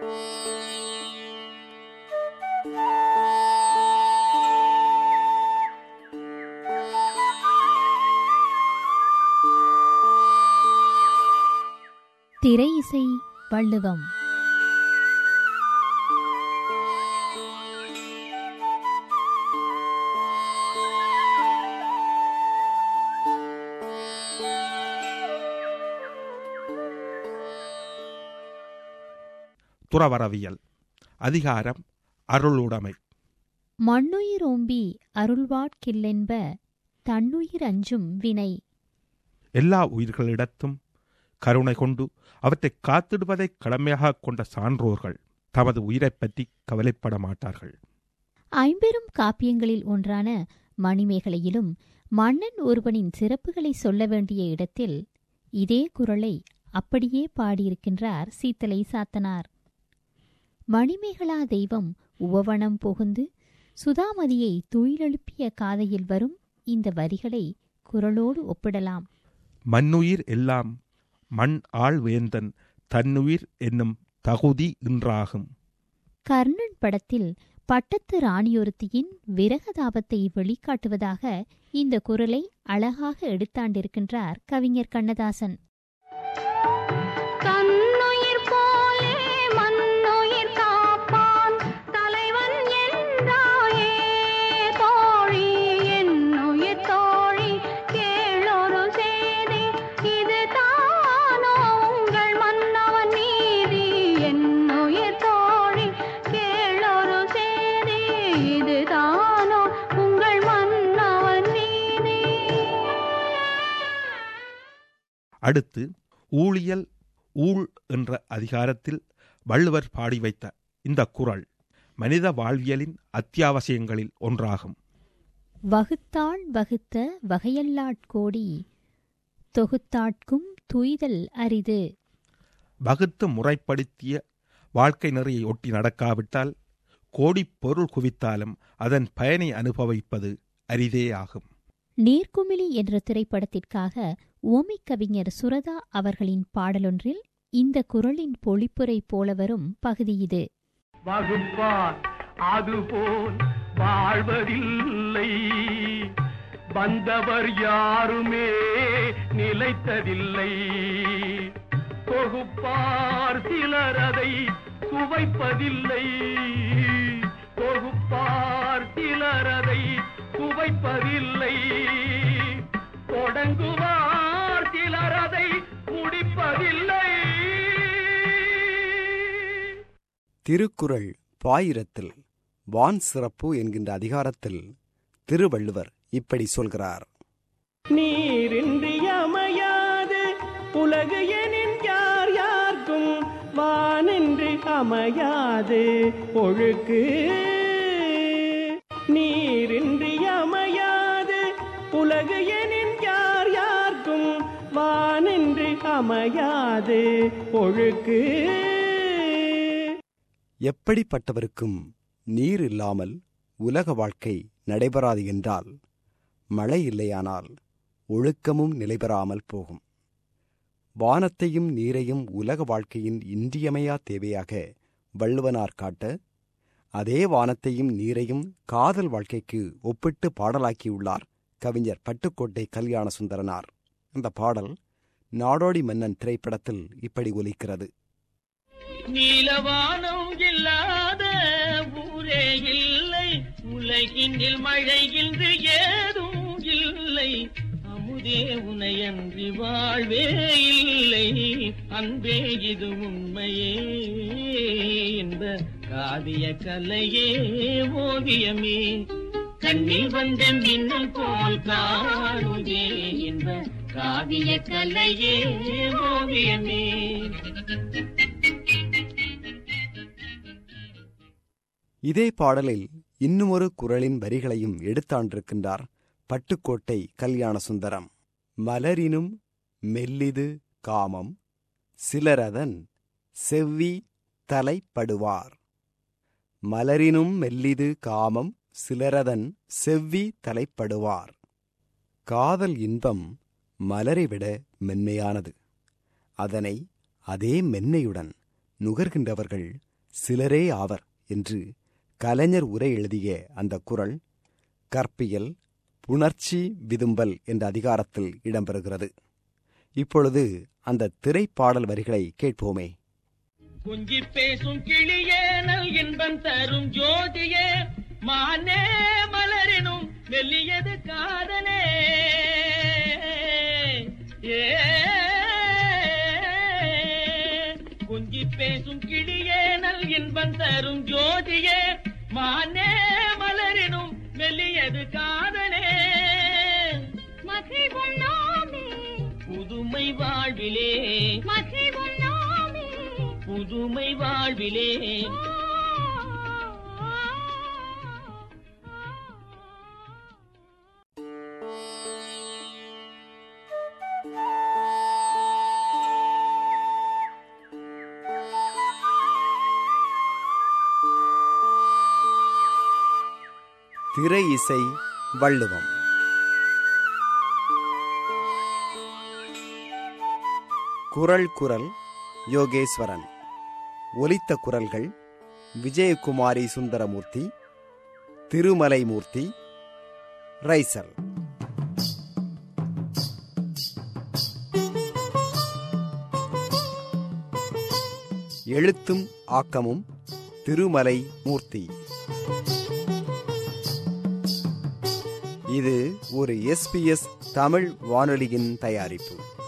திரை இசை வள்ளுவம் துறவரவியல் அதிகாரம் அருளுடைமை மண்ணுயிர் ஓம்பி அருள்வாட்கில்லென்ப தன்னுயிர் அஞ்சும் வினை எல்லா உயிர்களிடத்தும் கருணை கொண்டு அவற்றை காத்திடுவதைக் கடமையாகக் கொண்ட சான்றோர்கள் தமது உயிரைப் பற்றி கவலைப்பட மாட்டார்கள் ஐம்பெரும் காப்பியங்களில் ஒன்றான மணிமேகலையிலும் மன்னன் ஒருவனின் சிறப்புகளை சொல்ல வேண்டிய இடத்தில் இதே குரலை அப்படியே பாடியிருக்கின்றார் சீத்தலை சாத்தனார் மணிமேகலா தெய்வம் உவவனம் புகுந்து சுதாமதியை துயிலெழுப்பிய காதையில் வரும் இந்த வரிகளை குரலோடு ஒப்பிடலாம் மண்ணுயிர் எல்லாம் மண் ஆள் வேந்தன் தன்னுயிர் என்னும் தகுதி இன்றாகும் கர்ணன் படத்தில் பட்டத்து ராணியொருத்தியின் விரகதாபத்தை வெளிக்காட்டுவதாக இந்த குரலை அழகாக எடுத்தாண்டிருக்கின்றார் கவிஞர் கண்ணதாசன் தன்னுயிர் போலே மண்ணுயிர் காப்பான் தலைவன் என்றாயே தோழி என்னுயிர் தோழி கேளொரு சேதி இது தானோ உங்கள் மன்னவன் நீதி என்னுயிர் தோழி கேளொரு சேதி இது தானோ உங்கள் மன்னவன் நீதி அடுத்து ஊழியல் ஊழ் என்ற அதிகாரத்தில் வள்ளுவர் பாடி வைத்த இந்த குறள் மனித வாழ்வியலின் அத்தியாவசியங்களில் ஒன்றாகும் வகுத்தாள் வகுத்த வகையல்லாட்கோடி தொகுத்தாட்கும் துய்தல் அரிது வகுத்து முறைப்படுத்திய வாழ்க்கை நெறியை ஒட்டி நடக்காவிட்டால் கோடிப் பொருள் குவித்தாலும் அதன் பயனை அனுபவிப்பது அரிதே ஆகும் நீர்க்குமிழி என்ற திரைப்படத்திற்காக ஓமிக் கவிஞர் சுரதா அவர்களின் பாடலொன்றில் இந்த குரலின் பொழிப்புரை போல வரும் பகுதி இது வகுப்பார் அதுபோல் வாழ்வதில்லை வந்தவர் யாருமே நிலைத்ததில்லை தொகுப்பார் சிலர் அதை சுவைப்பதில்லை தொகுப்பார் சிலர் அதை சுவைப்பதில்லை தொடங்குவார் சிலர் அதை முடிப்பதில்லை திருக்குறள் பாயிரத்தில் வான் சிறப்பு என்கின்ற அதிகாரத்தில் திருவள்ளுவர் இப்படி சொல்கிறார் நீரின்றி அமையாது உலகு எனின் யார் யார்க்கும் வானின்றி அமையாது ஒழுக்கு நீரின்றி அமையாது உலகு எனின் யார் யார்க்கும் வானின்றி அமையாது ஒழுக்கு எப்படிப்பட்டவருக்கும் நீர் இல்லாமல் உலக வாழ்க்கை நடைபெறாது என்றால் மழை இல்லையானால் ஒழுக்கமும் நிலைபெறாமல் போகும் வானத்தையும் நீரையும் உலக வாழ்க்கையின் இன்றியமையா தேவையாக வள்ளுவனார் காட்ட அதே வானத்தையும் நீரையும் காதல் வாழ்க்கைக்கு ஒப்பிட்டு பாடலாக்கியுள்ளார் கவிஞர் பட்டுக்கோட்டை கல்யாண சுந்தரனார் அந்த பாடல் நாடோடி மன்னன் திரைப்படத்தில் இப்படி ஒலிக்கிறது நீலவானம் இல்லாத ஊரே இல்லை உலகினில் மழை இன்று ஏதும் இல்லை அமுதே உனையன்றி வாழ்வே இல்லை அன்பே இது உண்மையே இந்த காவிய கலையே ஓவியமே கண்ணில் வந்த மின்னல் போல் காணுதே இந்த காவிய கலையே ஓவியமே இதே பாடலில் இன்னுமொரு குரலின் வரிகளையும் எடுத்தாண்டிருக்கின்றார் பட்டுக்கோட்டை கல்யாண சுந்தரம் மலரினும் மெல்லிது காமம் சிலரதன் செவ்வி தலைப்படுவார் மலரினும் மெல்லிது காமம் சிலரதன் செவ்வி தலைப்படுவார் காதல் இன்பம் மலரை விட மென்மையானது அதனை அதே மென்மையுடன் நுகர்கின்றவர்கள் சிலரே ஆவர் என்று கலைஞர் உரை எழுதிய அந்த குரல் கற்பியல் புணர்ச்சி விதும்பல் என்ற அதிகாரத்தில் இடம்பெறுகிறது இப்பொழுது அந்த திரைப்பாடல் வரிகளை கேட்போமே கொஞ்சி பேசும் கிளியே நல் இன்பம் தரும் ஜோதியே மானே மலரினும் மெல்லியது காதனே ஏ கொஞ்சி பேசும் கிளியே நல் இன்பம் தரும் ஜோதியே மானே மலரினும் மெல்லியது காதனே மகிழ்வும் நாமே புதுமை வாழ்விலே மகிழ்வும் நாமே புதுமை வாழ்விலே திரை இசை வள்ளுவம் குரல் குரல் யோகேஸ்வரன் ஒலித்த குரல்கள் விஜயகுமாரி சுந்தரமூர்த்தி திருமலைமூர்த்தி ரைசல் எழுத்தும் ஆக்கமும் திருமலை மூர்த்தி இது ஒரு எஸ்பிஎஸ் தமிழ் வானொலியின் தயாரிப்பு